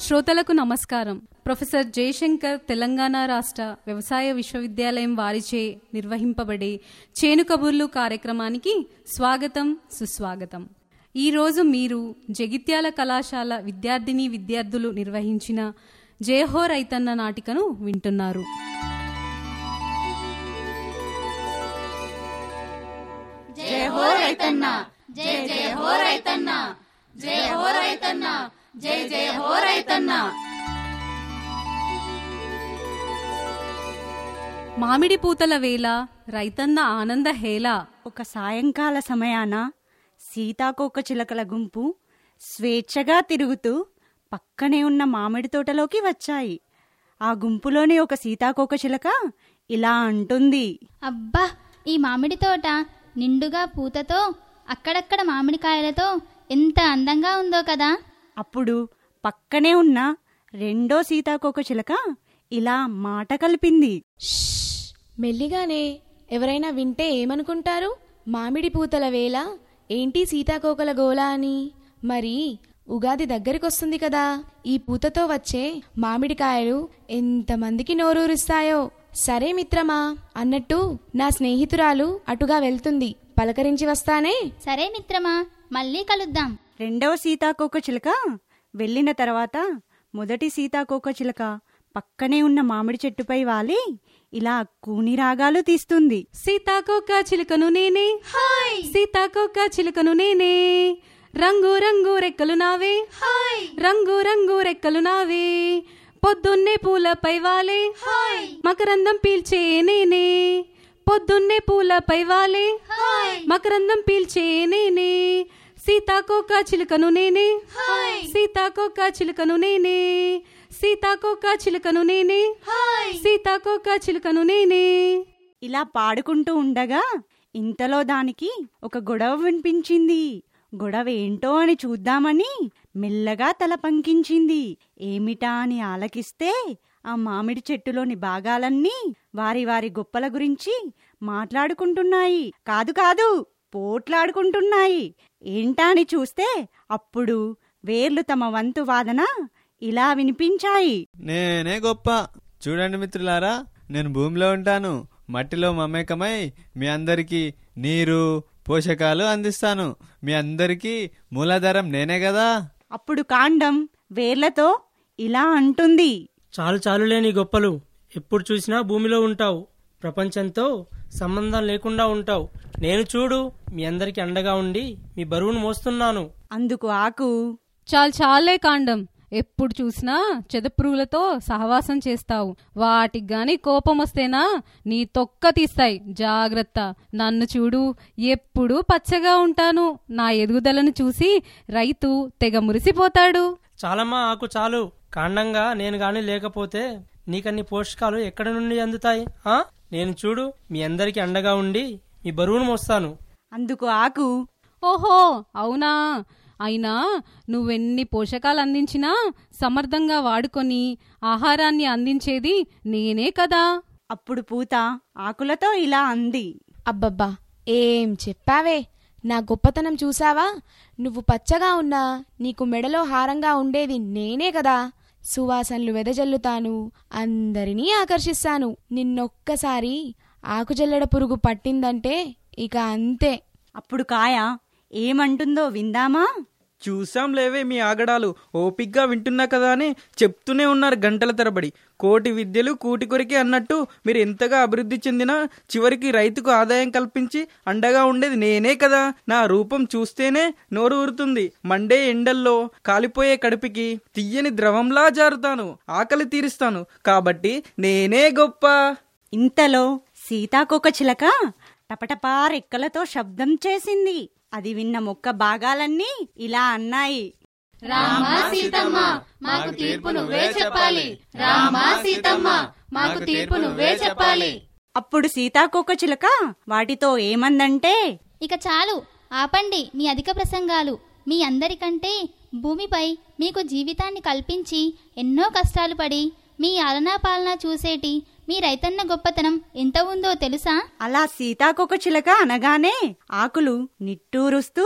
శ్రోతలకు నమస్కారం ప్రొఫెసర్ జయశంకర్ తెలంగాణ రాష్ట్ర వ్యవసాయ విశ్వవిద్యాలయం వారిచే నిర్వహింపబడే చేను కబుర్లు కార్యక్రమానికి స్వాగతం సుస్వాగతం ఈరోజు మీరు జగిత్యాల కళాశాల విద్యార్థిని విద్యార్థులు నిర్వహించిన జయహో రైతన్న నాటికను వింటున్నారు జయ హో రైతన్న జయ జయ హో రైతన్న జయ హో రైతన్న జయ జయ హో రైతన్న మామిడి పూతల వేళ రైతన్న ఆనంద హేళ ఒక సాయంకాల సమయాన సీతాకోక చిలకల గుంపు స్వేచ్ఛగా తిరుగుతూ పక్కనే ఉన్న మామిడి తోటలోకి వచ్చాయి ఆ గుంపులోని ఒక సీతాకోక చిలక ఇలా అంటుంది అబ్బా ఈ మామిడి తోట నిండుగా పూతతో అక్కడక్కడ మామిడికాయలతో ఎంత అందంగా ఉందో కదా అప్పుడు పక్కనే ఉన్న రెండో సీతాకోక చిలక ఇలా మాట కలిపింది మెల్లిగానే ఎవరైనా వింటే ఏమనుకుంటారు మామిడి పూతల వేళ ఏంటి సీతాకోకల గోల అని మరి ఉగాది దగ్గరికొస్తుంది కదా ఈ పూతతో వచ్చే మామిడికాయలు ఎంతమందికి నోరూరుస్తాయో సరే మిత్రమా అన్నట్టు నా స్నేహితురాలు అటుగా వెళ్తుంది పలకరించి వస్తానే సరే మిత్రమా మళ్ళీ కలుద్దాం రెండవ సీతాకోక చిలక వెళ్ళిన తర్వాత మొదటి సీతాకోక చిలక పక్కనే ఉన్న మామిడి చెట్టుపై వాలి ఇలా కూని రాగాలు తీస్తుంది సీతాకోక చిలుకను నేనే సీతాకోక చిలుకను నేనే రంగు రంగు రెక్కలు నావే రంగు రంగు రెక్కలు నావే పొద్దున్నే పూలపై వాలే మకరందం పీల్చే నేనే పొద్దున్నే పూలపై వాలే మకరందం పీల్చే నేనే సీతాకోక చిలుకను నేనే సీతాకోక చిలుకను నేనే సీతాకోక చిలుకను నేనే సీతాకోక చిలుకను నేనే ఇలా పాడుకుంటూ ఉండగా ఇంతలో దానికి ఒక గొడవ వినిపించింది గొడవ ఏంటో అని చూద్దామని మెల్లగా తల పంకించింది ఏమిటా అని ఆలకిస్తే ఆ మామిడి చెట్టులోని భాగాలన్నీ వారి వారి గొప్పల గురించి మాట్లాడుకుంటున్నాయి కాదు కాదు పోట్లాడుకుంటున్నాయి ఏంటా అని చూస్తే అప్పుడు వేర్లు తమ వంతు వాదన ఇలా వినిపించాయి నేనే గొప్ప చూడండి మిత్రులారా నేను భూమిలో ఉంటాను మట్టిలో మమేకమై మీ అందరికీ నీరు పోషకాలు అందిస్తాను మీ అందరికీ మూలాధారం నేనే కదా అప్పుడు కాండం వేర్లతో ఇలా అంటుంది చాలు చాలులేని గొప్పలు ఎప్పుడు చూసినా భూమిలో ఉంటావు ప్రపంచంతో సంబంధం లేకుండా ఉంటావు నేను చూడు మీ అందరికి అండగా ఉండి మీ బరువును మోస్తున్నాను అందుకు ఆకు చాలు చాలే కాండం ఎప్పుడు చూసినా చెదపురుగులతో సహవాసం చేస్తావు వాటికి గాని కోపం వస్తేనా నీ తొక్క తీస్తాయి జాగ్రత్త నన్ను చూడు ఎప్పుడు పచ్చగా ఉంటాను నా ఎదుగుదలను చూసి రైతు తెగ మురిసిపోతాడు చాలమ్మా ఆకు చాలు కాండంగా నేను గాని లేకపోతే నీకన్ని పోషకాలు ఎక్కడి నుండి అందుతాయి ఆ నేను చూడు మీ అందరికి అండగా ఉండి మీ బరువును మోస్తాను అందుకు ఆకు ఓహో అవునా అయినా నువ్వెన్ని పోషకాలు అందించినా సమర్థంగా వాడుకొని ఆహారాన్ని అందించేది నేనే కదా అప్పుడు పూత ఆకులతో ఇలా అంది అబ్బబ్బా ఏం చెప్పావే నా గొప్పతనం చూసావా నువ్వు పచ్చగా ఉన్నా నీకు మెడలో హారంగా ఉండేది నేనే కదా సువాసనలు వెదజల్లుతాను అందరినీ ఆకర్షిస్తాను నిన్నొక్కసారి ఆకుజల్లెడ పురుగు పట్టిందంటే ఇక అంతే అప్పుడు కాయ ఏమంటుందో విందామా చూసాం లేవే మీ ఆగడాలు ఓపిగ్గా వింటున్నా కదా అని చెప్తూనే ఉన్నారు గంటల తరబడి కోటి విద్యలు కూటి కొరికి అన్నట్టు మీరు ఎంతగా అభివృద్ధి చెందినా చివరికి రైతుకు ఆదాయం కల్పించి అండగా ఉండేది నేనే కదా నా రూపం చూస్తేనే నోరు ఊరుతుంది మండే ఎండల్లో కాలిపోయే కడుపుకి తీయని ద్రవంలా జారుతాను ఆకలి తీరుస్తాను కాబట్టి నేనే గొప్ప ఇంతలో సీతాకోక చిలక టపటపా రెక్కలతో శబ్దం చేసింది అది విన్న మొక్క భాగాలన్నీ ఇలా అన్నాయి రామ సీతమ్మ మాకు తీర్పు నువ్వే చెప్పాలి రామ సీతమ్మ మాకు తీర్పు నువ్వే చెప్పాలి అప్పుడు సీతాకోక చిలక వాటితో ఏమందంటే ఇక చాలు ఆపండి మీ అధిక ప్రసంగాలు మీ అందరికంటే భూమిపై మీకు జీవితాన్ని కల్పించి ఎన్నో కష్టాలు పడి మీ ఆలనా పాలన చూసేటి మీ రైతన్న గొప్పతనం ఎంత ఉందో తెలుసా అలా సీతాకోక చిలక అనగానే ఆకులు నిట్టూరుస్తూ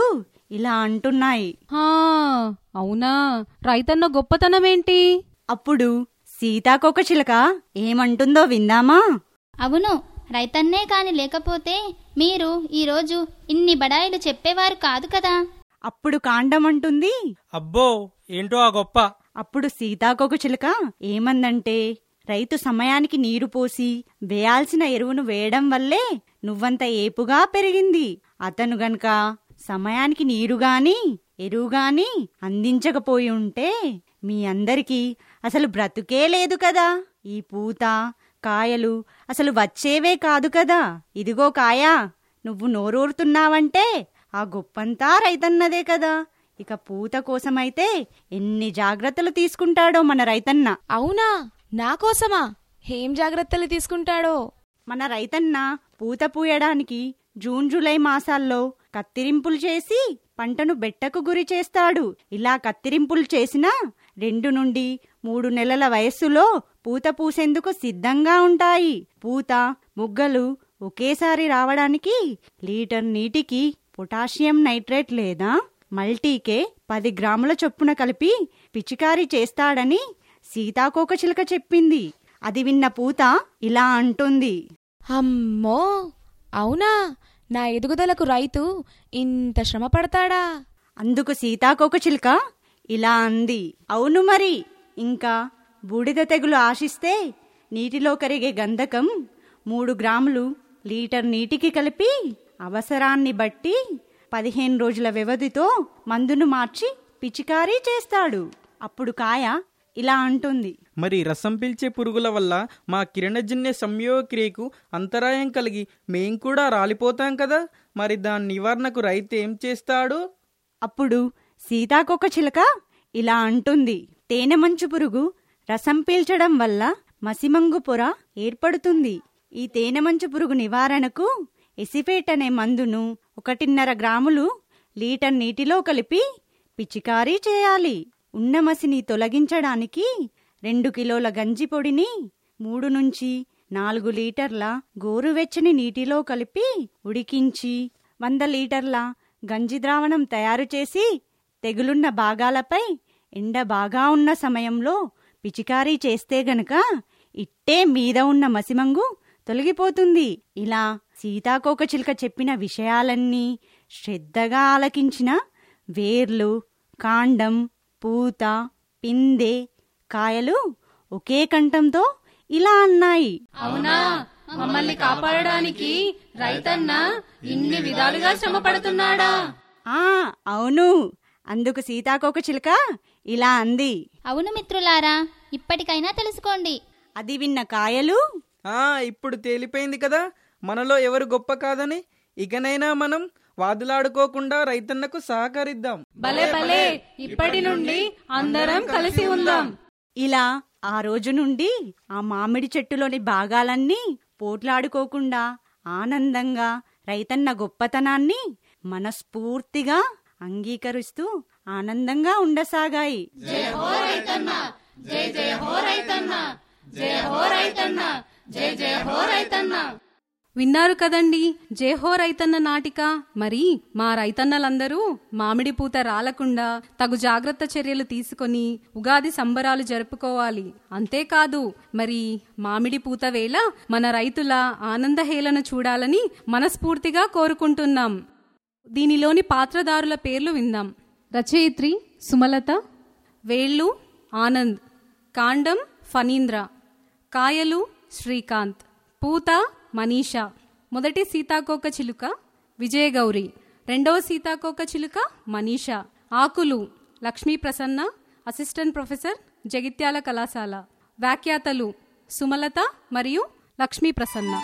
ఇలా అంటున్నాయి హా అవునా రైతన్న గొప్పతనం ఏంటి అప్పుడు సీతాకోక చిలక ఏమంటుందో విందామా అవును రైతన్నే కాని లేకపోతే మీరు ఈరోజు ఇన్ని బడాయిలు చెప్పేవారు కాదు కదా అప్పుడు కాండం అంటుంది అబ్బో ఏంటో ఆ గొప్ప అప్పుడు సీతాకోక చిలుక ఏమందంటే రైతు సమయానికి నీరు పోసి వేయాల్సిన ఎరువును వేయడం వల్లే నువ్వంత ఏపుగా పెరిగింది అతను గనక సమయానికి నీరు గాని ఎరువు గాని అందించకపోయి ఉంటే మీ అందరికీ అసలు బ్రతుకే లేదు కదా ఈ పూత కాయలు అసలు వచ్చేవే కాదు కదా ఇదిగో కాయా నువ్వు నోరూరుతున్నావంటే ఆ గొప్పంతా రైతన్నదే కదా ఇక పూత కోసమైతే ఎన్ని జాగ్రత్తలు తీసుకుంటాడో మన రైతన్న అవునా నా కోసమా ఏం జాగ్రత్తలు తీసుకుంటాడో మన రైతన్న పూత పూయడానికి జూన్ జూలై మాసాల్లో కత్తిరింపులు చేసి పంటను బెట్టకు గురి చేస్తాడు ఇలా కత్తిరింపులు చేసిన రెండు నుండి మూడు నెలల వయస్సులో పూత పూసేందుకు సిద్ధంగా ఉంటాయి పూత ముగ్గలు ఒకేసారి రావడానికి లీటర్ నీటికి పొటాషియం నైట్రేట్ లేదా మల్టీకే పది గ్రాముల చొప్పున కలిపి పిచికారీ చేస్తాడని సీతాకోకచిలక చెప్పింది అది విన్న పూత ఇలా అంటుంది అమ్మో అవునా నా ఎదుగుదలకు రైతు ఇంత శ్రమ పడతాడా అందుకు సీతాకోకచిలుక ఇలా అంది అవును మరి ఇంకా బూడిద తెగులు ఆశిస్తే నీటిలో కరిగే గంధకం మూడు గ్రాములు లీటర్ నీటికి కలిపి అవసరాన్ని బట్టి పదిహేను రోజుల వ్యవధితో మందును మార్చి పిచికారీ చేస్తాడు అప్పుడు కాయ ఇలా అంటుంది మరి రసం పీల్చే పురుగుల వల్ల మా కిరణజన్య సంయోగక్రియకు అంతరాయం కలిగి మేం కూడా రాలిపోతాం కదా మరి దాని నివారణకు రైతు ఏం చేస్తాడు అప్పుడు సీతాకొక చిలక ఇలా అంటుంది తేనె మంచు పురుగు రసం పీల్చడం వల్ల మసిమంగు పొర ఏర్పడుతుంది ఈ తేనె మంచు పురుగు నివారణకు ఎసిఫేట్ అనే మందును ఒకటిన్నర గ్రాములు లీటర్ నీటిలో కలిపి పిచికారీ చేయాలి ఉన్న మసిని తొలగించడానికి రెండు కిలోల గంజి పొడిని మూడు నుంచి నాలుగు లీటర్ల గోరువెచ్చని నీటిలో కలిపి ఉడికించి వంద లీటర్ల గంజి ద్రావణం తయారు చేసి తెగులున్న భాగాలపై ఎండ బాగా ఉన్న సమయంలో పిచికారీ చేస్తే గనక ఇట్టే మీద ఉన్న మసిమంగు తొలగిపోతుంది ఇలా సీతాకోకచిలుక చెప్పిన విషయాలన్నీ శ్రద్ధగా ఆలకించిన వేర్లు కాండం పూత పిందె కాయలు ఒకే కంఠంతో ఇలా అన్నాయి అవునా మమ్మల్ని కాపాడడానికి రైతన్న ఇన్ని విధాలుగా శ్రమ పడుతున్నాడా ఆ అవును అందుకు సీతాకోకచిలుక ఇలా అంది అవును మిత్రులారా ఇప్పటికైనా తెలుసుకోండి అది విన్న కాయలు ఆ ఇప్పుడు తేలిపోయింది కదా మనలో ఎవరు గొప్ప కాదని ఇకనైనా మనం వాదులాడుకోకుండా రైతన్నకు సహకరిద్దాం భలే భలే ఇప్పటి నుండి అందరం కలిసి ఉందాం ఇలా ఆ రోజు నుండి ఆ మామిడి చెట్టులోని భాగాలన్నీ పోట్లాడుకోకుండా ఆనందంగా రైతన్న గొప్పతనాన్ని మనస్ఫూర్తిగా అంగీకరిస్తూ ఆనందంగా ఉండసాగాయి జయ హో రైతన్న జయ జయ హో రైతన్న జయ హో రైతన్న జయ జయ హో రైతన్న విన్నారు కదండి జేహో రైతన్న నాటిక మరి మా రైతన్నలందరూ మామిడి పూత రాలకుండా తగు జాగ్రత్త చర్యలు తీసుకొని ఉగాది సంబరాలు జరుపుకోవాలి అంతేకాదు మరి మామిడి పూత వేళ మన రైతుల ఆనందహేళన చూడాలని మనస్ఫూర్తిగా కోరుకుంటున్నాం దీనిలోని పాత్రదారుల పేర్లు విందాం రచయిత్రి సుమలత వేళ్ళు ఆనంద్ కాండం ఫనీంద్ర కాయలు శ్రీకాంత్ పూత మనీషా మొదటి సీతాకోక చిలుక విజయగౌరి రెండవ సీతాకోక చిలుక మనీషా ఆకులు లక్ష్మీ ప్రసన్న అసిస్టెంట్ ప్రొఫెసర్ జగిత్యాల కళాశాల వ్యాఖ్యాతలు సుమలత మరియు లక్ష్మీ ప్రసన్న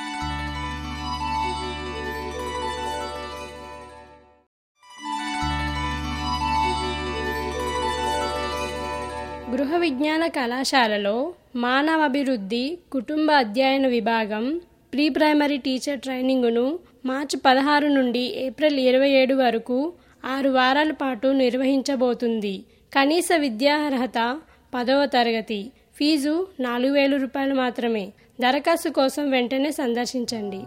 గృహ విజ్ఞాన కళాశాలలో మానవాభివృద్ధి కుటుంబ అధ్యయన విభాగం ప్రీ ప్రైమరీ టీచర్ ట్రైనింగును మార్చి పదహారు నుండి ఏప్రిల్ ఇరవై ఏడు వరకు ఆరు వారాల పాటు నిర్వహించబోతుంది కనీస విద్యా అర్హత పదవ తరగతి ఫీజు నాలుగు వేల రూపాయలు మాత్రమే దరఖాస్తు కోసం వెంటనే సందర్శించండి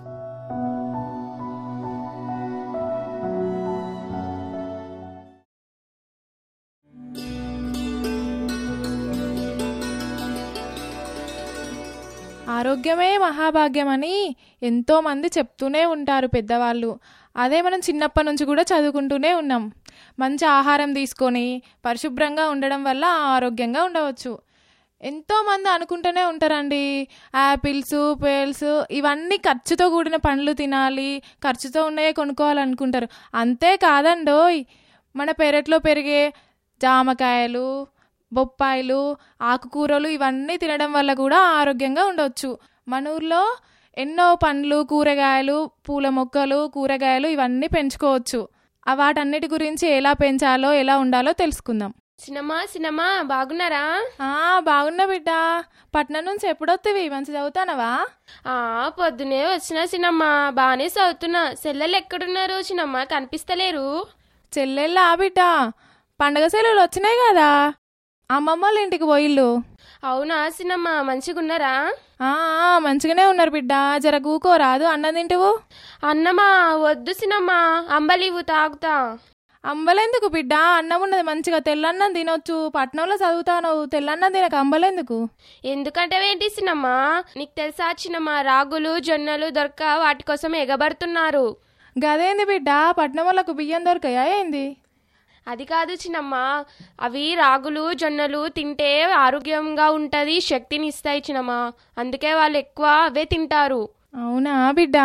ఆరోగ్యమే మహాభాగ్యమని ఎంతో మంది చెప్తూనే ఉంటారు పెద్దవాళ్ళు అదే మనం చిన్నప్పటి నుంచి కూడా చదువుకుంటూనే ఉన్నాం మంచి ఆహారం తీసుకొని పరిశుభ్రంగా ఉండడం వల్ల ఆరోగ్యంగా ఉండవచ్చు ఎంతో మంది అనుకుంటూనే ఉంటారండి యాపిల్స్ పేల్స్ ఇవన్నీ ఖర్చుతో కూడిన పండ్లు తినాలి ఖర్చుతో ఉన్నాయే కొనుక్కోవాలనుకుంటారు అంతే కాదండోయ్ మన పెరట్లో పెరిగే జామకాయలు బొప్పాయిలు ఆకుకూరలు ఇవన్నీ తినడం వల్ల కూడా ఆరోగ్యంగా ఉండవచ్చు మన ఊర్లో ఎన్నో పండ్లు కూరగాయలు పూల మొక్కలు కూరగాయలు ఇవన్నీ పెంచుకోవచ్చు ఆ వాటన్నిటి గురించి ఎలా పెంచాలో ఎలా ఉండాలో తెలుసుకుందాం సినిమా సినిమా బాగున్నారా ఆ బాగున్నా బిడ్డ పట్నం నుంచి ఎప్పుడొత్తివి మంచి చదువుతానవా ఆ పొద్దునే వచ్చిన సినమ్మ బాగానే చదువుతున్నా సెల్లెలు ఎక్కడున్నారు చిన్నమ్మ కనిపిస్తలేరు చెల్లెళ్ళా బిడ్డ పండగ సెలవులు వచ్చినాయి కదా అమ్మమ్మ వాళ్ళ ఇంటికి పోయిల్లు అవునా సినమ్మ మంచిగున్నారా ఆ ఆ, మంచిగానే ఉన్నారు బిడ్డ జర కూకోరాదు అన్నం తింటువు అన్నమా వద్దు సినమ్మ అంబలివు తాగుతా అంబలెందుకు బిడ్డ అన్నం ఉన్నది మంచిగా తెల్లన్నం తినొచ్చు పట్నంలో చదువుతాను తెల్లన్నం తినక అంబలెందుకు ఎందుకంటే ఏంటి సినమ్మ నీకు తెలుసా చిన్నమ్మ రాగులు జొన్నలు దొరక వాటి కోసం ఎగబడుతున్నారు గదేంది బిడ్డ పట్నం వాళ్ళకు బియ్యం దొరకాయా ఏంది అది కాదు చిన్నమ్మ అవి రాగులు జొన్నలు తింటే ఆరోగ్యంగా ఉంటది శక్తిని ఇస్తాయి చిన్నమ్మ అందుకే వాళ్ళు ఎక్కువ అవే తింటారు అవునా బిడ్డ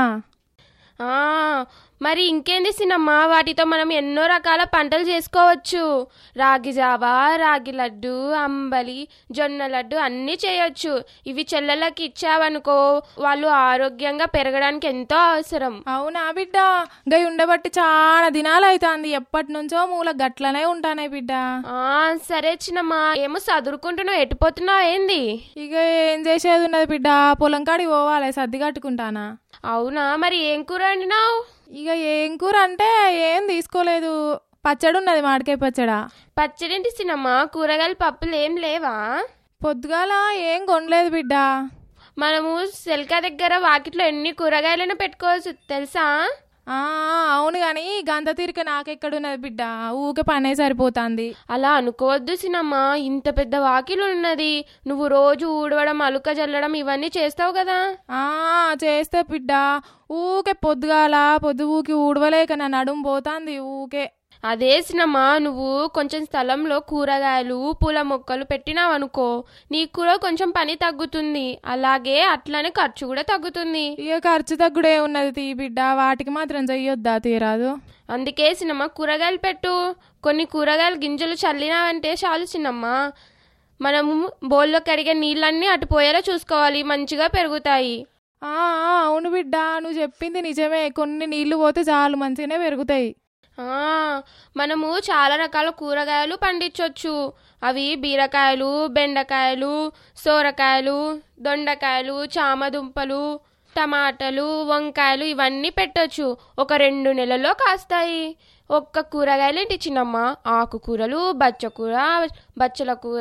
ఆ మరి ఇంకేంది సినమ్మ వాటితో మనం ఎన్నో రకాల పంటలు చేసుకోవచ్చు రాగి జావా రాగి లడ్డు అంబలి జొన్న లడ్డు అన్నీ చేయొచ్చు ఇవి చెల్లెళ్ళకి ఇచ్చావనుకో వాళ్ళు ఆరోగ్యంగా పెరగడానికి ఎంతో అవసరం అవునా బిడ్డ గై ఉండబట్టి చాలా దినాలు అవుతుంది ఎప్పటి నుంచో మూల గట్లనే ఉంటానే బిడ్డ ఆ సరే చిన్నమ్మ ఏమో చదువుకుంటున్నావు ఎటుపోతున్నావు ఏంది ఇక ఏం చేసేది ఉన్నది బిడ్డ పొలం కాడికి పోవాలి సర్ది కట్టుకుంటానా అవునా మరి ఏం కూర వండినావు ఇక ఏం కూర అంటే ఏం తీసుకోలేదు పచ్చడి ఉన్నది మామిడికాయ పచ్చడా పచ్చడింటి సినమ్మ కూరగాయల పప్పులు ఏం లేవా పొద్దుగాల ఏం కొనలేదు బిడ్డ మనము సెల్కా దగ్గర వాకిట్లో ఎన్ని కూరగాయలను పెట్టుకోవచ్చు తెలుసా ఆ అవును గాని గంత తీరిక నాకెక్కడున్నది బిడ్డ ఊకే పనే సరిపోతాంది అలా అనుకోవద్దు సినమ్మ ఇంత పెద్ద వాకిలు ఉన్నది నువ్వు రోజు ఊడవడం అలుక జల్లడం ఇవన్నీ చేస్తావు కదా ఆ చేస్తే బిడ్డ ఊకే పొద్దుగాల పొద్దు ఊకి ఊడవలేక నా నడుము పోతాంది ఊకే అదే సినమ్మ నువ్వు కొంచెం స్థలంలో కూరగాయలు పూల మొక్కలు పెట్టినావనుకో నీకు కూడా కొంచెం పని తగ్గుతుంది అలాగే అట్లనే ఖర్చు కూడా తగ్గుతుంది ఇక ఖర్చు తగ్గుడే ఉన్నది తీ బిడ్డ వాటికి మాత్రం చెయ్యొద్దా తీరాదు అందుకే సినమ్మ కూరగాయలు పెట్టు కొన్ని కూరగాయల గింజలు చల్లినావంటే చాలు చిన్నమ్మ మనము బోల్లో కడిగే నీళ్ళన్నీ అటు పోయేలా చూసుకోవాలి మంచిగా పెరుగుతాయి ఆ ఆ, అవును బిడ్డ నువ్వు చెప్పింది నిజమే కొన్ని నీళ్లు పోతే చాలు మంచిగానే పెరుగుతాయి ఆ, మనము చాలా రకాల కూరగాయలు పండించవచ్చు అవి బీరకాయలు బెండకాయలు సోరకాయలు దొండకాయలు చామదుంపలు టమాటాలు వంకాయలు ఇవన్నీ పెట్టొచ్చు ఒక రెండు నెలల్లో కాస్తాయి ఒక్క కూరగాయలు ఏంటి చిన్నమ్మ ఆకుకూరలు బచ్చకూర బచ్చల కూర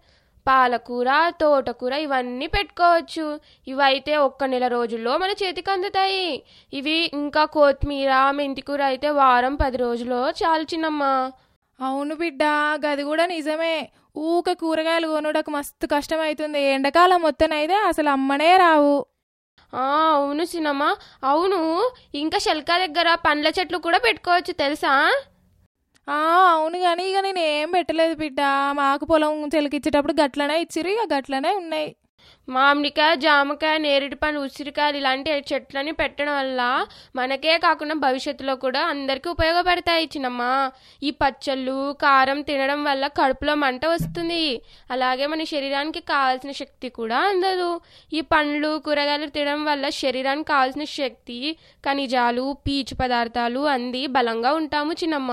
పాలకూర తోటకూర ఇవన్నీ పెట్టుకోవచ్చు ఇవైతే ఒక్క నెల రోజుల్లో మన చేతికి అందుతాయి ఇవి ఇంకా కొత్తిమీర మెంతికూర అయితే వారం పది రోజుల్లో చాలు చిన్నమ్మా అవును బిడ్డ గది కూడా నిజమే ఊక కూరగాయలు కొనుటకు మస్తు కష్టం అవుతుంది ఎండాకాలం మొత్తం అయితే అసలు అమ్మనే రావు ఆ అవును చిన్నమ్మ అవును ఇంకా శల్కా దగ్గర పండ్ల చెట్లు కూడా పెట్టుకోవచ్చు తెలుసా ఆ అవును కానీ ఇక నేను ఏం పెట్టలేదు బిడ్డ మాకు పొలం చెలికిచ్చేటప్పుడు గట్లనే ఇచ్చిర్రు ఇక గట్లనే ఉన్నాయి మామిడికాయ జామకాయ నేరేడు పండు ఉసిరికాయలు ఇలాంటి చెట్లని పెట్టడం వల్ల మనకే కాకుండా భవిష్యత్తులో కూడా అందరికీ ఉపయోగపడతాయి చిన్నమ్మ ఈ పచ్చళ్ళు కారం తినడం వల్ల కడుపులో మంట వస్తుంది అలాగే మన శరీరానికి కావాల్సిన శక్తి కూడా అందదు ఈ పండ్లు కూరగాయలు తినడం వల్ల శరీరానికి కావాల్సిన శక్తి ఖనిజాలు పీచు పదార్థాలు అంది బలంగా ఉంటాము చిన్నమ్మ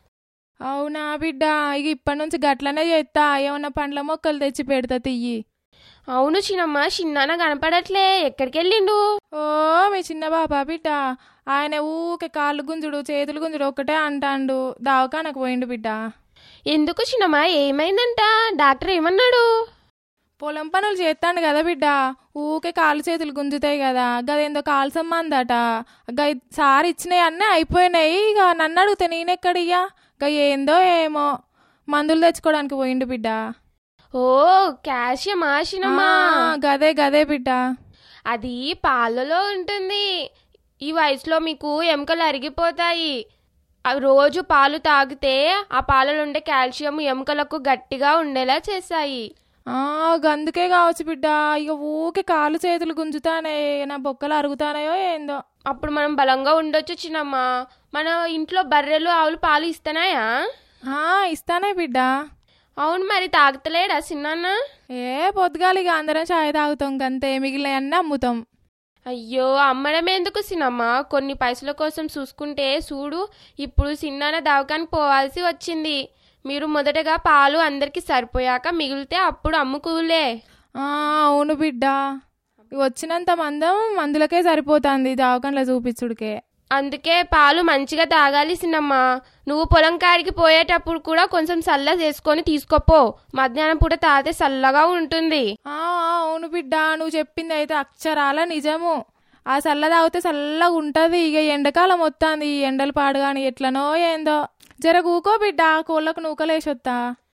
అవునా బిడ్డ ఇక ఇప్పటి నుంచి గట్లనే చేస్తా ఏమన్నా పండ్ల మొక్కలు తెచ్చి పెడతా తియ్యి అవును చిన్నమ్మ చిన్నాన కనపడట్లే ఎక్కడికి వెళ్ళిండు ఓ మీ చిన్న బాబా బిడ్డ ఆయన ఊకే కాళ్ళు గుంజుడు చేతులు గుంజుడు ఒక్కటే అంటాండు దావకానకు పోయిండు బిడ్డ ఎందుకు చిన్నమ్మ ఏమైందంట డాక్టర్ ఏమన్నాడు పొలం పనులు చేస్తాను కదా బిడ్డ ఊకే కాలు చేతులు గుంజుతాయి కదా గదేందో కాలు సంబంధట గ సార్ ఇచ్చినవి అన్నీ అయిపోయినాయి ఇక నన్ను అడిగితే నేనెక్కడియ్యా గ ఏందో ఏమో మందులు తెచ్చుకోవడానికి పోయిండు బిడ్డ ఓ క్యాషియమా చిన్నమ్మ ఆ, గదే గదే బిడ్డ అది పాలలో ఉంటుంది ఈ వయసులో మీకు ఎముకలు అరిగిపోతాయి అవి రోజు పాలు తాగితే ఆ పాలలో ఉండే కాల్షియం ఎముకలకు గట్టిగా ఉండేలా చేస్తాయి ఆ గందుకే కావచ్చు బిడ్డ ఇక ఊకే కాలు చేతులు గుంజుతానే నా బొక్కలు అరుగుతానాయో ఏందో అప్పుడు మనం బలంగా ఉండొచ్చు చిన్నమ్మ మన ఇంట్లో బర్రెలు ఆవులు పాలు ఇస్తున్నాయా ఆ ఇస్తానే బిడ్డ అవును మరి తాగుతలేడా చిన్నాన్న ఏ పొద్దుగాలి ఇక అందరం చాయ్ తాగుతాం గంతే మిగిలిన అన్నీ అమ్ముతాం అయ్యో అమ్మడం ఎందుకు సినమ్మ కొన్ని పైసల కోసం చూసుకుంటే చూడు ఇప్పుడు సిన్నాన్న దవాఖానికి పోవాల్సి వచ్చింది మీరు మొదటగా పాలు అందరికి సరిపోయాక మిగిలితే అప్పుడు అమ్ముకోలే ఆ అవును బిడ్డ ఇక వచ్చినంత మందం మందులకే సరిపోతుంది దవాఖానలో చూపించుడికే అందుకే పాలు మంచిగా తాగాలి సిన్నమ్మ నువ్వు పొలం కాడికి పోయేటప్పుడు కూడా కొంచెం చల్ల చేసుకొని తీసుకోపో మధ్యాహ్నం పూట తాగితే చల్లగా ఉంటుంది ఆ ఆ, అవును బిడ్డ నువ్వు చెప్పింది అయితే అక్షరాల నిజము ఆ చల్ల తాగితే చల్లగా ఉంటది ఇక ఎండాకాలం వస్తుంది ఈ ఎండలు పాడుగాని ఎట్లనో ఏందో జర కూకో బిడ్డ కోళ్ళకు నూకలేసొత్తా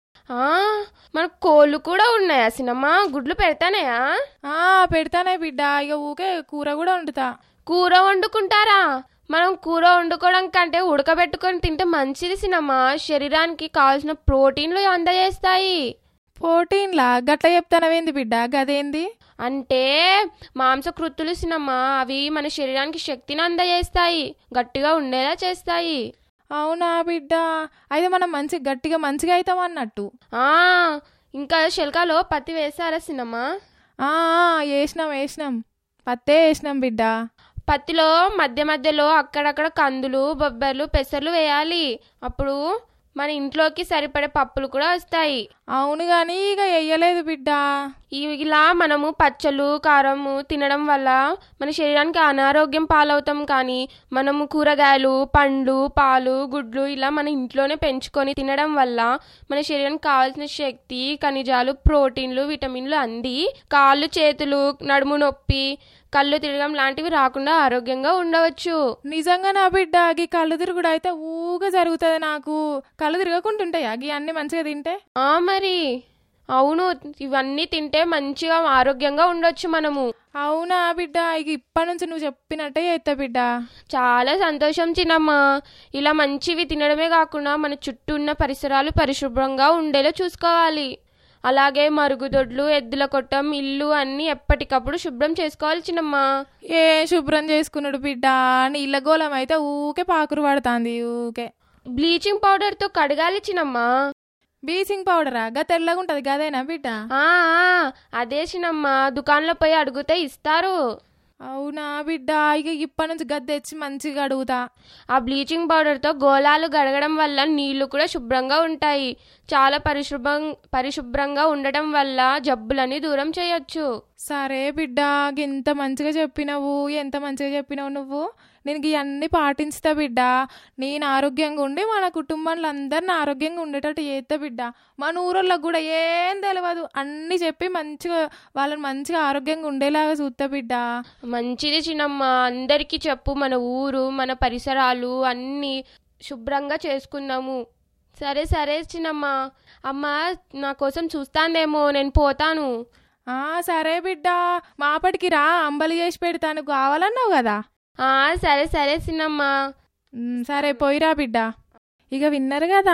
ఆ మన కోళ్ళు కూడా ఉన్నాయా సినమ్మ గుడ్లు పెడతానయా ఆ పెడతానే బిడ్డ ఇక ఊకే కూర కూడా వండుతా కూర వండుకుంటారా మనం కూర వండుకోవడం కంటే ఉడకబెట్టుకొని తింటే మంచిది సినమ్మ శరీరానికి కావాల్సిన ప్రోటీన్లు అందజేస్తాయి ప్రోటీన్లా గట్ల చెప్తానవేంది బిడ్డ గదేంది అంటే మాంసకృత్తులు సినమ్మ అవి మన శరీరానికి శక్తిని అందజేస్తాయి గట్టిగా ఉండేలా చేస్తాయి అవునా బిడ్డ అయితే మనం మంచి గట్టిగా మంచిగా అవుతాం అన్నట్టు ఆ ఇంకా శిల్కాలో పత్తి వేసారా సినమ్మ ఆ ఆ, వేసినాం వేసినాం పత్తే వేసినాం బిడ్డ పత్తిలో మధ్య మధ్యలో అక్కడక్కడ కందులు బొబ్బర్లు పెసర్లు వేయాలి అప్పుడు మన ఇంట్లోకి సరిపడే పప్పులు కూడా వస్తాయి అవును గాని ఇక వెయ్యలేదు బిడ్డ ఇవి ఇలా మనము పచ్చళ్ళు కారము తినడం వల్ల మన శరీరానికి అనారోగ్యం పాలవుతాం కానీ మనము కూరగాయలు పండ్లు పాలు గుడ్లు ఇలా మన ఇంట్లోనే పెంచుకొని తినడం వల్ల మన శరీరానికి కావాల్సిన శక్తి ఖనిజాలు ప్రోటీన్లు విటమిన్లు అంది కాళ్ళు చేతులు నడుము నొప్పి కళ్ళు తిరగడం లాంటివి రాకుండా ఆరోగ్యంగా ఉండవచ్చు నిజంగా నా బిడ్డ గీ కళ్ళు తిరుగుడు అయితే ఊగా జరుగుతుంది నాకు కళ్ళు తిరగకుంటుంటాయా గీ అన్ని మంచిగా తింటే ఆ మరి అవును ఇవన్నీ తింటే మంచిగా ఆరోగ్యంగా ఉండొచ్చు మనము అవునా బిడ్డ ఇక ఇప్పటి నుంచి నువ్వు చెప్పినట్టే చేస్తా బిడ్డ చాలా సంతోషం చిన్నమ్మ ఇలా మంచివి తినడమే కాకుండా మన చుట్టూ ఉన్న పరిసరాలు పరిశుభ్రంగా ఉండేలా చూసుకోవాలి అలాగే మరుగుదొడ్లు ఎద్దుల కొట్టం ఇల్లు అన్ని ఎప్పటికప్పుడు శుభ్రం చేసుకోవాలి చిన్నమ్మ ఏ శుభ్రం చేసుకున్నాడు బిడ్డ నీళ్ళ గోళం అయితే ఊకే పాకురు పడుతుంది ఊకే బ్లీచింగ్ పౌడర్ తో కడగాలి చిన్నమ్మ బీచింగ్ పౌడరా గా తెల్లగా ఉంటది గదేనా బిడ్డ ఆ ఆ, అదే చిన్నమ్మ దుకాణంలో పోయి అడిగితే ఇస్తారు అవునా బిడ్డ ఇక ఇప్పటి నుంచి గద్దె తెచ్చి మంచిగా అడుగుతా ఆ బ్లీచింగ్ పౌడర్తో గోళాలు గడగడం వల్ల నీళ్లు కూడా శుభ్రంగా ఉంటాయి చాలా పరిశుభ్రం పరిశుభ్రంగా ఉండటం వల్ల జబ్బులని దూరం చేయొచ్చు సరే బిడ్డ ఎంత మంచిగా చెప్పినవు ఎంత మంచిగా చెప్పినావు నువ్వు నేను ఇవన్నీ పాటించుతా బిడ్డ నేను ఆరోగ్యంగా ఉండి మన కుటుంబంలో అందరిని ఆరోగ్యంగా ఉండేటట్టు చేస్తా బిడ్డ మన ఊరోళ్ళకి కూడా ఏం తెలియదు అన్ని చెప్పి మంచిగా వాళ్ళని మంచిగా ఆరోగ్యంగా ఉండేలాగా చూస్తా బిడ్డ మంచిది చిన్నమ్మ అందరికీ చెప్పు మన ఊరు మన పరిసరాలు అన్నీ శుభ్రంగా చేసుకుందాము సరే సరే చిన్నమ్మ అమ్మ నా కోసం చూస్తాందేమో నేను పోతాను ఆ సరే బిడ్డ మాపటికి రా అంబలి చేసి పెడతాను కావాలన్నావు కదా ఆ సరే సరే చిన్నమ్మ ఉమ్, సరే పోయిరా బిడ్డ ఇక విన్నారు కదా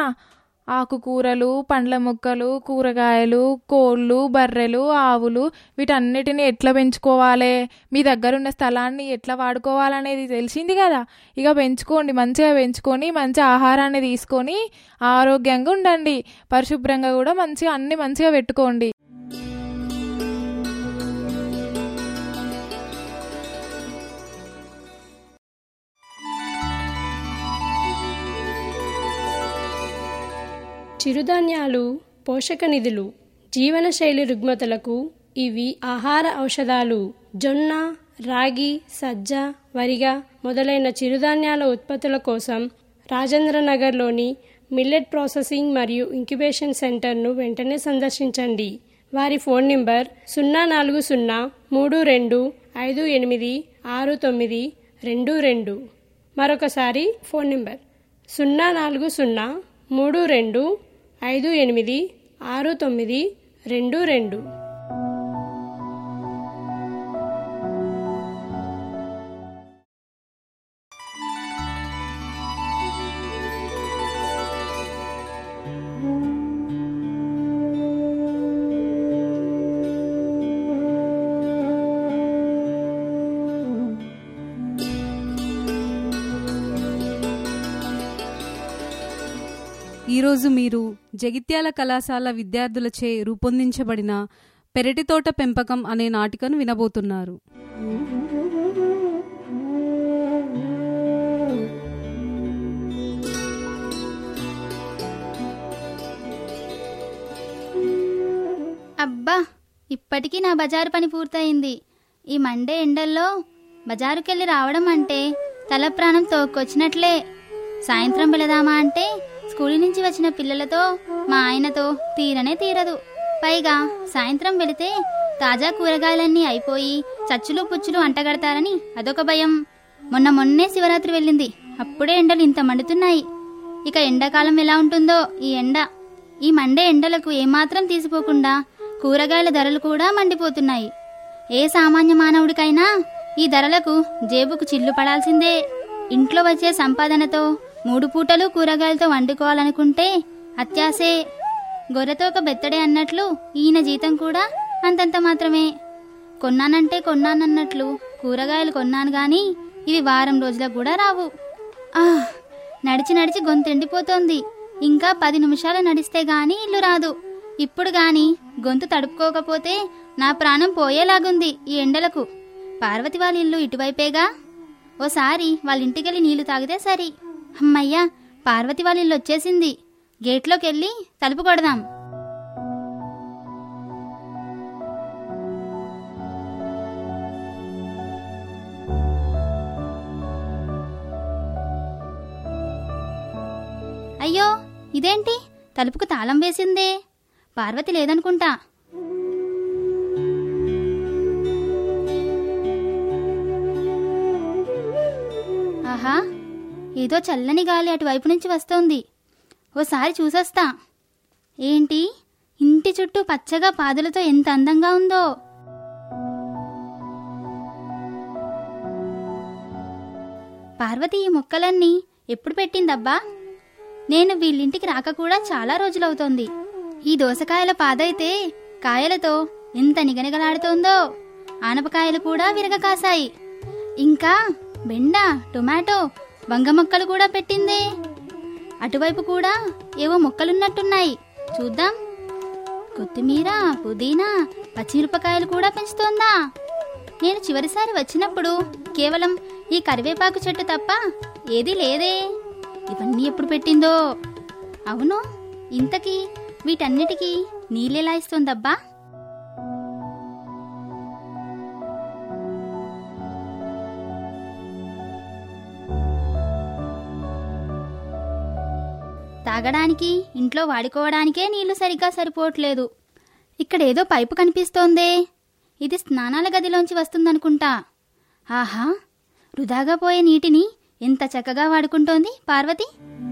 ఆకుకూరలు పండ్ల మొక్కలు కూరగాయలు కోళ్ళు బర్రెలు ఆవులు వీటన్నిటిని ఎట్లా పెంచుకోవాలి మీ దగ్గర ఉన్న స్థలాన్ని ఎట్లా వాడుకోవాలనేది తెలిసింది కదా ఇక పెంచుకోండి మంచిగా పెంచుకొని మంచి ఆహారాన్ని తీసుకొని ఆరోగ్యంగా ఉండండి పరిశుభ్రంగా కూడా మంచిగా అన్ని మంచిగా పెట్టుకోండి చిరుధాన్యాలు పోషక నిధులు జీవనశైలి రుగ్మతలకు ఇవి ఆహార ఔషధాలు జొన్న రాగి సజ్జ వరిగ మొదలైన చిరుధాన్యాల ఉత్పత్తుల కోసం రాజేంద్రనగర్లోని మిల్లెట్ ప్రాసెసింగ్ మరియు ఇంక్యుబేషన్ సెంటర్ను వెంటనే సందర్శించండి వారి ఫోన్ నంబర్ సున్నా నాలుగు సున్నా మూడు రెండు ఐదు ఎనిమిది ఆరు తొమ్మిది రెండు రెండు మరొకసారి ఫోన్ నంబర్ సున్నా నాలుగు సున్నా మూడు రెండు ఐదు ఎనిమిది ఆరు తొమ్మిది రెండు రెండు ఈరోజు మీరు జగిత్యాల కళాశాల విద్యార్థులచే రూపొందించబడిన పెరటితోట పెంపకం అనే నాటికను వినబోతున్నారు అబ్బా ఇప్పటికీ నా బజారు పని పూర్తయింది ఈ మండే ఎండల్లో బజారుకెళ్ళి రావడం అంటే తల ప్రాణం తోక్కొచ్చినట్లే సాయంత్రం వెళదామా అంటే స్కూల్ నుంచి వచ్చిన పిల్లలతో మా ఆయనతో తీరనే తీరదు పైగా సాయంత్రం వెళితే తాజా కూరగాయలన్నీ అయిపోయి చచ్చులు పుచ్చులు అంటగడతారని అదొక భయం మొన్న మొన్నే శివరాత్రి వెళ్ళింది అప్పుడే ఎండలు ఇంత మండుతున్నాయి ఇక ఎండాకాలం ఎలా ఉంటుందో ఈ ఎండ ఈ మండే ఎండలకు ఏమాత్రం తీసిపోకుండా కూరగాయల ధరలు కూడా మండిపోతున్నాయి ఏ సామాన్య మానవుడికైనా ఈ ధరలకు జేబుకు చిల్లు పడాల్సిందే ఇంట్లో వచ్చే సంపాదనతో మూడు పూటలు కూరగాయలతో వండుకోవాలనుకుంటే అత్యాసే గొర్రెతో ఒక బెత్తడే అన్నట్లు ఈయన జీతం కూడా అంతంత మాత్రమే కొన్నానంటే కొన్నానన్నట్లు కూరగాయలు కొన్నాను గాని ఇవి వారం రోజులకు కూడా రావు ఆ నడిచి నడిచి గొంతు ఎండిపోతోంది ఇంకా పది నిమిషాలు నడిస్తే గాని ఇల్లు రాదు ఇప్పుడు గాని గొంతు తడుపుకోకపోతే నా ప్రాణం పోయేలాగుంది ఈ ఎండలకు పార్వతి వాళ్ళ ఇల్లు ఇటువైపేగా ఓసారి వాళ్ళ ఇంటికెళ్ళి నీళ్లు తాగితే సరి అమ్మయ్యా పార్వతి వాళ్ళ ఇల్లు వచ్చేసింది గేట్లోకి వెళ్ళి తలుపు కొడదాం అయ్యో ఇదేంటి తలుపుకు తాళం వేసిందే పార్వతి లేదనుకుంటా ఆహా ఏదో చల్లని గాలి అటువైపు నుంచి వస్తోంది ఓసారి చూసొస్తా ఏంటి ఇంటి చుట్టూ పచ్చగా పాదులతో ఎంత అందంగా ఉందో పార్వతి ఈ మొక్కలన్నీ ఎప్పుడు పెట్టిందబ్బా నేను వీళ్ళింటికి రాక కూడా చాలా రోజులవుతోంది ఈ దోసకాయల పాదైతే కాయలతో ఎంత నిగనిగలాడుతోందో ఆనపకాయలు కూడా విరగ కాసాయి ఇంకా బెండ టొమాటో వంగ మొక్కలు కూడా పెట్టిందే అటువైపు కూడా ఏవో మొక్కలున్నట్టున్నాయి చూద్దాం కొత్తిమీర పుదీనా పచ్చిమిరపకాయలు కూడా పెంచుతోందా నేను చివరిసారి వచ్చినప్పుడు కేవలం ఈ కరివేపాకు చెట్టు తప్ప ఏదీ లేదే ఇవన్నీ ఎప్పుడు పెట్టిందో అవును ఇంతకీ వీటన్నిటికీ నీళ్ళెలా ఇస్తోందబ్బా తాగడానికి ఇంట్లో వాడుకోవడానికే నీళ్లు సరిగ్గా సరిపోవట్లేదు ఇక్కడేదో పైపు కనిపిస్తోందే ఇది స్నానాల గదిలోంచి వస్తుందనుకుంటా ఆహా వృధాగా పోయే నీటిని ఎంత చక్కగా వాడుకుంటోంది పార్వతి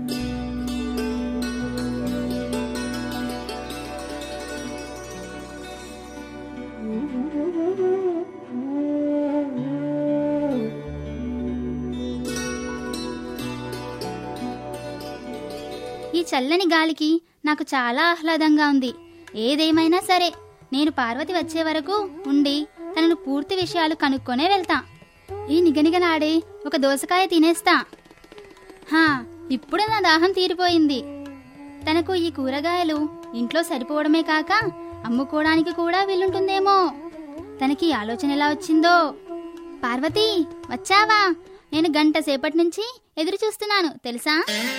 ఈ చల్లని గాలికి నాకు చాలా ఆహ్లాదంగా ఉంది ఏదేమైనా సరే నేను పార్వతి వచ్చే వరకు ఉండి తనను పూర్తి విషయాలు కనుక్కొనే వెళ్తా ఈ నిగనిగలాడే ఒక దోసకాయ తినేస్తా హా ఇప్పుడు నా దాహం తీరిపోయింది తనకు ఈ కూరగాయలు ఇంట్లో సరిపోవడమే కాక అమ్ముకోవడానికి కూడా వీలుంటుందేమో తనకి ఈ ఆలోచన ఎలా వచ్చిందో పార్వతి వచ్చావా నేను గంట సేపటి నుంచి ఎదురు చూస్తున్నాను తెలుసా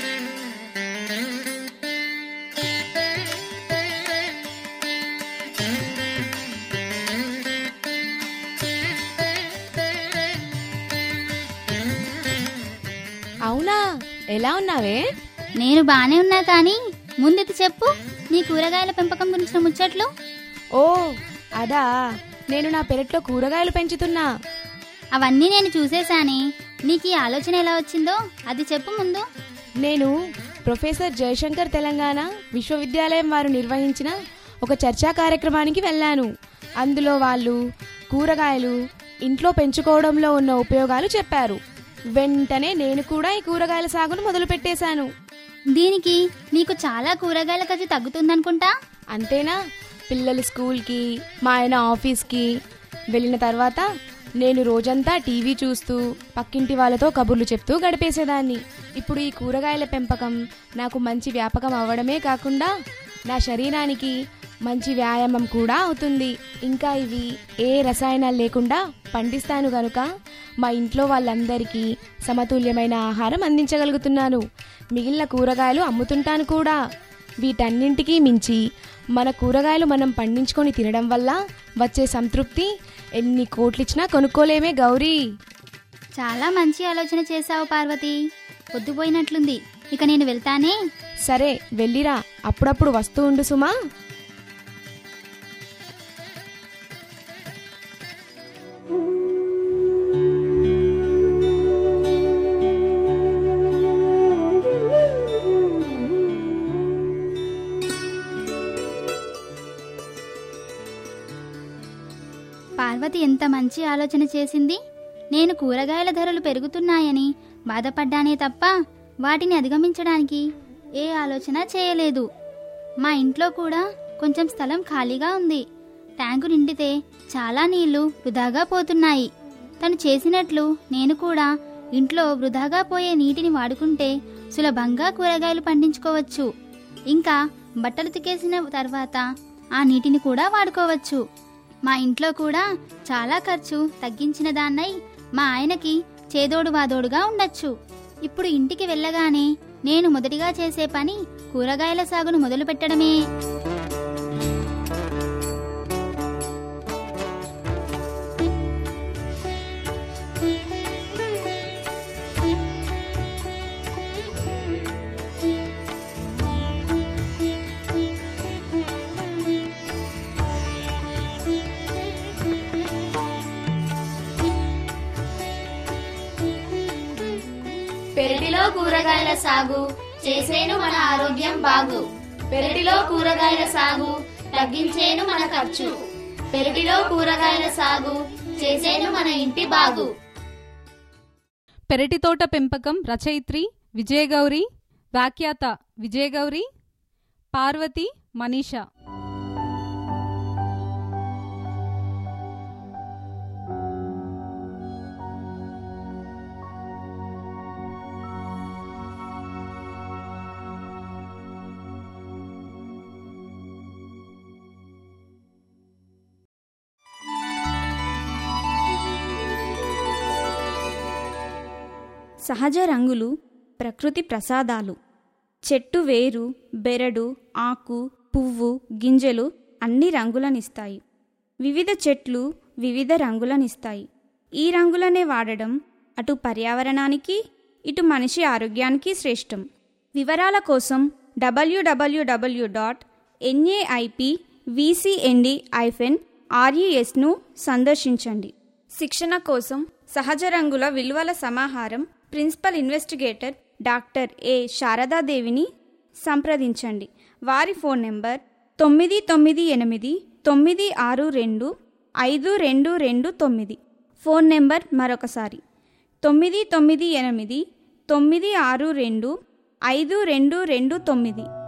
అవునా ఎలా ఉన్నావే నేను బానే ఉన్నా కానీ ముందెత్తి చెప్పు నీ కూరగాయల పెంపకం గురించిన ముచ్చట్లు ఓ అదా నేను నా పెరట్లో కూరగాయలు పెంచుతున్నా అవన్నీ నేను చూసేశానే నీకు ఈ ఆలోచన ఎలా వచ్చిందో అది చెప్పు ముందు నేను ప్రొఫెసర్ జయశంకర్ తెలంగాణ విశ్వవిద్యాలయం వారు నిర్వహించిన ఒక చర్చా కార్యక్రమానికి వెళ్ళాను అందులో వాళ్ళు కూరగాయలు ఇంట్లో పెంచుకోవడంలో ఉన్న ఉపయోగాలు చెప్పారు వెంటనే నేను కూడా ఈ కూరగాయల సాగును మొదలు పెట్టేశాను దీనికి నీకు చాలా కూరగాయల ఖర్చు తగ్గుతుందనుకుంటా అంతేనా పిల్లలు స్కూల్కి మా ఆయన ఆఫీస్కి వెళ్ళిన తర్వాత నేను రోజంతా టీవీ చూస్తూ పక్కింటి వాళ్ళతో కబుర్లు చెప్తూ గడిపేసేదాన్ని ఇప్పుడు ఈ కూరగాయల పెంపకం నాకు మంచి వ్యాపకం అవ్వడమే కాకుండా నా శరీరానికి మంచి వ్యాయామం కూడా అవుతుంది ఇంకా ఇవి ఏ రసాయనాలు లేకుండా పండిస్తాను గనుక మా ఇంట్లో వాళ్ళందరికీ సమతుల్యమైన ఆహారం అందించగలుగుతున్నాను మిగిలిన కూరగాయలు అమ్ముతుంటాను కూడా వీటన్నింటికీ మించి మన కూరగాయలు మనం పండించుకొని తినడం వల్ల వచ్చే సంతృప్తి ఎన్ని కోట్లిచ్చినా కొనుక్కోలేమే గౌరీ చాలా మంచి ఆలోచన చేశావు పార్వతి పొద్దుపోయినట్లుంది ఇక నేను వెళ్తానే సరే వెళ్ళిరా అప్పుడప్పుడు వస్తూ ఉండు సుమా పార్వతి ఎంత మంచి ఆలోచన చేసింది నేను కూరగాయల ధరలు పెరుగుతున్నాయని బాధపడ్డానే తప్ప వాటిని అధిగమించడానికి ఏ ఆలోచన చేయలేదు మా ఇంట్లో కూడా కొంచెం స్థలం ఖాళీగా ఉంది ట్యాంకు నిండితే చాలా నీళ్లు వృధాగా పోతున్నాయి తను చేసినట్లు నేను కూడా ఇంట్లో వృధాగా పోయే నీటిని వాడుకుంటే సులభంగా కూరగాయలు పండించుకోవచ్చు ఇంకా బట్టలు తికేసిన తర్వాత ఆ నీటిని కూడా వాడుకోవచ్చు మా ఇంట్లో కూడా చాలా ఖర్చు తగ్గించిన దాన్నై మా ఆయనకి చేదోడు వాదోడుగా ఉండొచ్చు ఇప్పుడు ఇంటికి వెళ్ళగానే నేను మొదటిగా చేసే పని కూరగాయల సాగును మొదలు పెట్టడమే పెరటిలో కూరగాయల సాగు చేసేను మన ఆరోగ్యం బాగు పెరటిలో కూరగాయల సాగు తగ్గించేను మన ఖర్చు పెరటిలో కూరగాయల సాగు చేసేను మన ఇంటి బాగు పెరటి తోట పెంపకం రచయిత్రి విజయగౌరి వ్యాఖ్యాత విజయగౌరి పార్వతి మనీషా సహజ రంగులు ప్రకృతి ప్రసాదాలు చెట్టు వేరు బెరడు ఆకు పువ్వు గింజలు అన్ని రంగులనిస్తాయి వివిధ చెట్లు వివిధ రంగులనిస్తాయి ఈ రంగులనే వాడడం అటు పర్యావరణానికి ఇటు మనిషి ఆరోగ్యానికి శ్రేష్టం వివరాల కోసం డబ్ల్యూడబ్ల్యూడబ్ల్యూ డాట్ ఎన్ఏఐపి విసిఎన్డి ఐఫెన్ ఆర్ఈఎస్ను సందర్శించండి శిక్షణ కోసం సహజ రంగుల విలువల సమాహారం ప్రిన్సిపల్ ఇన్వెస్టిగేటర్ డాక్టర్ ఏ శారదాదేవిని సంప్రదించండి వారి ఫోన్ నెంబర్ తొమ్మిది తొమ్మిది ఎనిమిది తొమ్మిది ఆరు రెండు ఐదు రెండు రెండు తొమ్మిది ఫోన్ నెంబర్ మరొకసారి తొమ్మిది తొమ్మిది ఎనిమిది తొమ్మిది ఆరు రెండు ఐదు రెండు రెండు తొమ్మిది